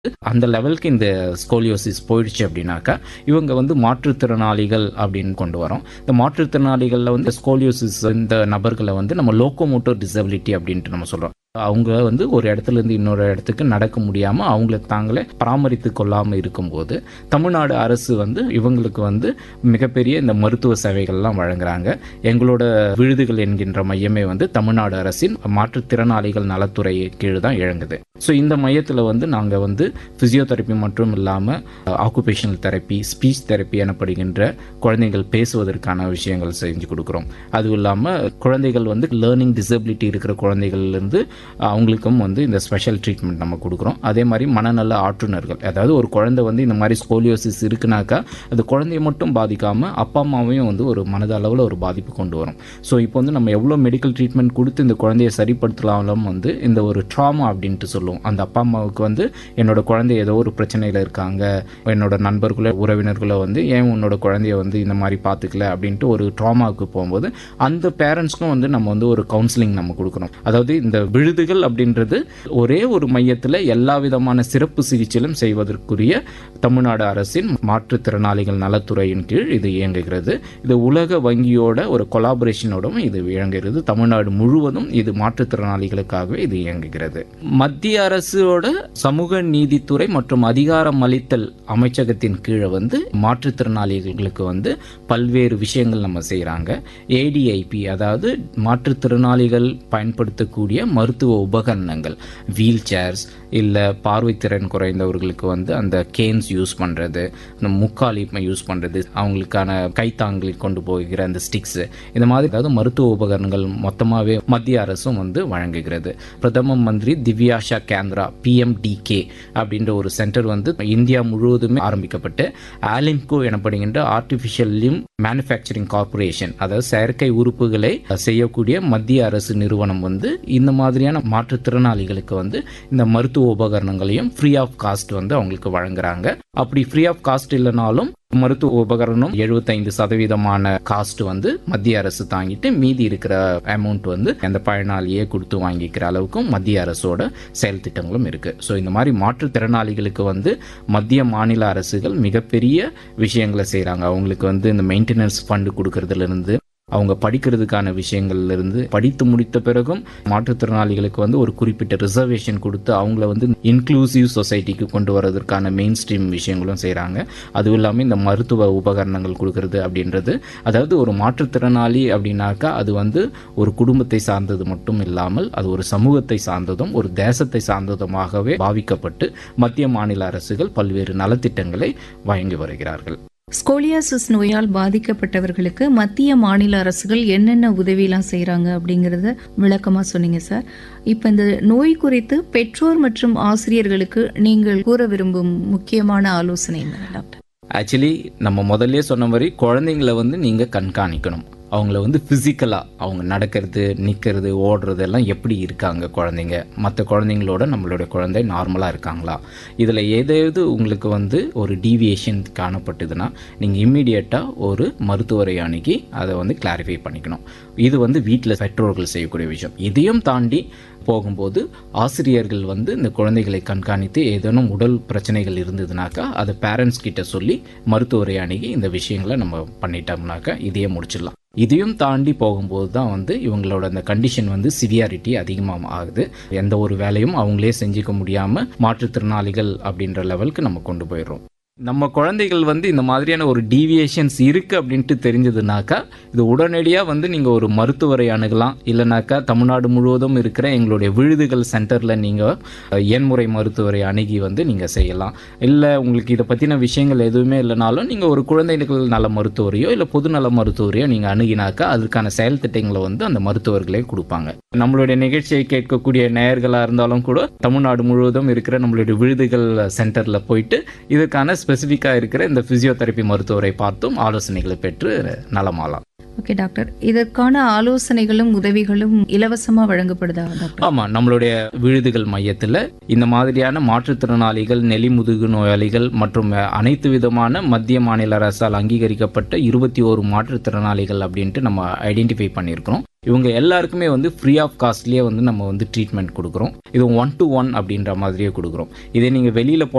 அந்த லெவலுக்கு இந்த ஸ்கோலியோசிஸ் போயிடுச்சு அப்படின்னாக்கா இவங்க வந்து மாற்றுத்திறனாளிகள் அப்படின்னு கொண்டு வரோம் இந்த மாற்றுத்திறனாளிகளில் வந்து ஸ்கோலியோசிஸ் இந்த நபர்களை வந்து நம்ம லோக்கோமோட்டர் டிசபிலிட்டி அப்படின்ட்டு நம்ம சொல்கிறோம் அவங்க வந்து ஒரு இடத்துல இருந்து இன்னொரு இடத்துக்கு நடக்க முடியாமல் அவங்கள தாங்களே பராமரித்து கொள்ளாமல் இருக்கும்போது தமிழ்நாடு அரசு வந்து இவங்களுக்கு வந்து மிகப்பெரிய இந்த மருத்துவ சேவைகள்லாம் வழங்குறாங்க எங்களோட விழுதுகள் என்கின்ற மையமே வந்து தமிழ்நாடு அரசின் மாற்றுத்திறனாளிகள் நலத்துறை கீழ் தான் இயங்குது ஸோ இந்த மையத்தில் வந்து நாங்கள் வந்து ஃபிசியோதெரப்பி மட்டும் இல்லாமல் ஆக்குபேஷனல் தெரப்பி ஸ்பீச் தெரப்பி எனப்படுகின்ற குழந்தைகள் பேசுவதற்கான விஷயங்கள் செஞ்சு கொடுக்குறோம் அதுவும் இல்லாமல் குழந்தைகள் வந்து லேர்னிங் டிசபிலிட்டி இருக்கிற குழந்தைகள்லேருந்து அவங்களுக்கும் வந்து இந்த ஸ்பெஷல் ட்ரீட்மெண்ட் நம்ம கொடுக்குறோம் அதே மாதிரி மனநல ஆற்றுநர்கள் அதாவது ஒரு குழந்தை வந்து இந்த மாதிரி ஸ்கோலியோசிஸ் இருக்குனாக்கா அது குழந்தைய மட்டும் பாதிக்காமல் அப்பா அம்மாவையும் வந்து ஒரு மனதளவில் ஒரு பாதிப்பு கொண்டு வரும் ஸோ இப்போ வந்து நம்ம எவ்வளோ மெடிக்கல் ட்ரீட்மெண்ட் கொடுத்து இந்த குழந்தைய சரிப்படுத்தலாலும் வந்து இந்த ஒரு ட்ராமா அப்படின்ட்டு சொல்லுவோம் அந்த அப்பா அம்மாவுக்கு வந்து என்னோட குழந்தை ஏதோ ஒரு பிரச்சனையில் இருக்காங்க என்னோட நண்பர்களோ உறவினர்களோ வந்து ஏன் உன்னோட குழந்தைய வந்து இந்த மாதிரி பார்த்துக்கல அப்படின்ட்டு ஒரு ட்ராமாவுக்கு போகும்போது அந்த பேரண்ட்ஸ்க்கும் வந்து நம்ம வந்து ஒரு கவுன்சிலிங் நம்ம கொடுக்குறோம் அதாவது இந்த விழுதுகள் அப்படின்றது ஒரே ஒரு மையத்தில் எல்லா விதமான சிறப்பு சிகிச்சையிலும் செய்வதற்குரிய தமிழ்நாடு அரசின் மாற்றுத்திறனாளிகள் நலத்துறையின் கீழ் இது இயங்குகிறது இது உலக வங்கியோட ஒரு கொலாபரேஷனோடும் இது இயங்குகிறது தமிழ்நாடு முழுவதும் இது மாற்றுத்திறனாளிகளுக்காகவே இது இயங்குகிறது மத்திய அரசோட சமூக நீதித்துறை மற்றும் அதிகாரம் அளித்தல் அமைச்சகத்தின் கீழே வந்து மாற்றுத்திறனாளிகளுக்கு வந்து பல்வேறு விஷயங்கள் நம்ம செய்கிறாங்க ஏடிஐபி அதாவது மாற்றுத்திறனாளிகள் பயன்படுத்தக்கூடிய மருத்துவ உபகரணங்கள் வீல் சேர்ஸ் இல்லை பார்வைத்திறன் குறைந்தவர்களுக்கு வந்து அந்த கேன்ஸ் யூஸ் பண்ணுறது இந்த முக்காலி யூஸ் பண்ணுறது அவங்களுக்கான கைத்தாங்கி கொண்டு போகிற அந்த ஸ்டிக்ஸு இந்த மாதிரி அதாவது மருத்துவ உபகரணங்கள் மொத்தமாகவே மத்திய அரசும் வந்து வழங்குகிறது பிரதம மந்திரி திவ்யாஷா கேந்திரா பிஎம்டிகே அப்படின்ற ஒரு சென்டர் வந்து இந்தியா முழுவதுமே ஆரம்பிக்கப்பட்டு ஆலிம்கோ எனப்படுகின்ற ஆர்டிஃபிஷியல் லிம் மேனுஃபேக்சரிங் கார்பரேஷன் அதாவது செயற்கை உறுப்புகளை செய்யக்கூடிய மத்திய அரசு நிறுவனம் வந்து இந்த மாதிரியான மாற்றுத்திறனாளிகளுக்கு வந்து இந்த மருத்துவ உபகரணங்களையும் ஃப்ரீ ஆஃப் காஸ்ட் வந்து அவங்களுக்கு வழங்குறாங்க அப்படி ஃப்ரீ ஆஃப் காஸ்ட் இல்லைனாலும் மருத்துவ உபகரணம் எழுபத்தைந்து சதவீதமான காஸ்ட் வந்து மத்திய அரசு தாங்கிட்டு மீதி இருக்கிற அமௌண்ட் வந்து அந்த பயனாளியே கொடுத்து வாங்கிக்கிற அளவுக்கும் மத்திய அரசோட செயல் திட்டங்களும் இருக்கு ஸோ இந்த மாதிரி மாற்றுத்திறனாளிகளுக்கு வந்து மத்திய மாநில அரசுகள் மிகப்பெரிய விஷயங்களை செய்கிறாங்க அவங்களுக்கு வந்து இந்த மெயின்டெனன்ஸ் ஃபண்டு கொடுக்கறதுல இருந்து அவங்க படிக்கிறதுக்கான விஷயங்கள்ல இருந்து படித்து முடித்த பிறகும் மாற்றுத்திறனாளிகளுக்கு வந்து ஒரு குறிப்பிட்ட ரிசர்வேஷன் கொடுத்து அவங்கள வந்து இன்க்ளூசிவ் சொசைட்டிக்கு கொண்டு வரதற்கான மெயின் ஸ்ட்ரீம் விஷயங்களும் செய்கிறாங்க அதுவும் இல்லாமல் இந்த மருத்துவ உபகரணங்கள் கொடுக்கறது அப்படின்றது அதாவது ஒரு மாற்றுத்திறனாளி அப்படின்னாக்கா அது வந்து ஒரு குடும்பத்தை சார்ந்தது மட்டும் இல்லாமல் அது ஒரு சமூகத்தை சார்ந்ததும் ஒரு தேசத்தை சார்ந்ததுமாகவே பாவிக்கப்பட்டு மத்திய மாநில அரசுகள் பல்வேறு நலத்திட்டங்களை வழங்கி வருகிறார்கள் ஸ்கோலியாசிஸ் நோயால் பாதிக்கப்பட்டவர்களுக்கு மத்திய மாநில அரசுகள் என்னென்ன உதவியெல்லாம் செய்கிறாங்க அப்படிங்கிறத விளக்கமாக சொன்னீங்க சார் இப்போ இந்த நோய் குறித்து பெற்றோர் மற்றும் ஆசிரியர்களுக்கு நீங்கள் கூற விரும்பும் முக்கியமான ஆலோசனை என்ன டாக்டர் ஆக்சுவலி நம்ம முதல்ல சொன்ன மாதிரி குழந்தைங்களை வந்து நீங்கள் கண்காணிக்கணும் அவங்கள வந்து ஃபிசிக்கலாக அவங்க நடக்கிறது நிற்கிறது ஓடுறது எல்லாம் எப்படி இருக்காங்க குழந்தைங்க மற்ற குழந்தைங்களோட நம்மளோட குழந்தை நார்மலாக இருக்காங்களா இதில் ஏதாவது உங்களுக்கு வந்து ஒரு டீவியேஷன் காணப்பட்டதுன்னா நீங்கள் இம்மிடியட்டாக ஒரு மருத்துவரை அணுகி அதை வந்து கிளாரிஃபை பண்ணிக்கணும் இது வந்து வீட்டில் பெற்றோர்கள் செய்யக்கூடிய விஷயம் இதையும் தாண்டி போகும்போது ஆசிரியர்கள் வந்து இந்த குழந்தைகளை கண்காணித்து ஏதேனும் உடல் பிரச்சனைகள் இருந்ததுனாக்கா அதை பேரண்ட்ஸ் கிட்ட சொல்லி மருத்துவரை அணுகி இந்த விஷயங்களை நம்ம பண்ணிட்டோம்னாக்கா இதையே முடிச்சிடலாம் இதையும் தாண்டி போகும்போது தான் வந்து இவங்களோட அந்த கண்டிஷன் வந்து சிவியாரிட்டி அதிகமாக ஆகுது எந்த ஒரு வேலையும் அவங்களே செஞ்சுக்க முடியாமல் மாற்றுத்திறனாளிகள் அப்படின்ற லெவலுக்கு நம்ம கொண்டு போயிடுறோம் நம்ம குழந்தைகள் வந்து இந்த மாதிரியான ஒரு டீவியேஷன்ஸ் இருக்குது அப்படின்ட்டு தெரிஞ்சதுனாக்கா இது உடனடியாக வந்து நீங்கள் ஒரு மருத்துவரை அணுகலாம் இல்லைனாக்கா தமிழ்நாடு முழுவதும் இருக்கிற எங்களுடைய விழுதுகள் சென்டரில் நீங்கள் எண்முறை மருத்துவரை அணுகி வந்து நீங்கள் செய்யலாம் இல்லை உங்களுக்கு இதை பற்றின விஷயங்கள் எதுவுமே இல்லைனாலும் நீங்கள் ஒரு குழந்தைகள் நல மருத்துவரையோ இல்லை பொதுநல மருத்துவரையோ நீங்கள் அணுகினாக்கா அதுக்கான செயல் திட்டங்களை வந்து அந்த மருத்துவர்களே கொடுப்பாங்க நம்மளுடைய நிகழ்ச்சியை கேட்கக்கூடிய நேயர்களாக இருந்தாலும் கூட தமிழ்நாடு முழுவதும் இருக்கிற நம்மளுடைய விழுதுகள் சென்டரில் போயிட்டு இதுக்கான ஸ்பெசிஃபிக்காக இருக்கிற இந்த ஃபிசியோதெரப்பி மருத்துவரை பார்த்தும் ஆலோசனைகளை பெற்று நலமாலாம் ஓகே டாக்டர் இதற்கான ஆலோசனைகளும் உதவிகளும் இலவசமா வழங்கப்படுதா டாக்டர் ஆமா நம்மளுடைய விழுதுகள் மையத்துல இந்த மாதிரியான மாற்றுத்திறனாளிகள் நெலிமுதுகு நோயாளிகள் மற்றும் அனைத்து விதமான மத்திய மாநில அரசால் அங்கீகரிக்கப்பட்ட இருபத்தி ஓரு மாற்றுத்திறனாளிகள் அப்படின்ட்டு நம்ம ஐடென்டிஃபை பண்ணியிருக்கிறோம் இவங்க எல்லாருக்குமே வந்து ஃப்ரீ ஆஃப் காஸ்ட்லேயே வந்து நம்ம வந்து ட்ரீட்மெண்ட் கொடுக்குறோம் இது ஒன் டு ஒன் அப்படின்ற மாதிரியே கொடுக்குறோம் இதே நீங்கள் வெளியில்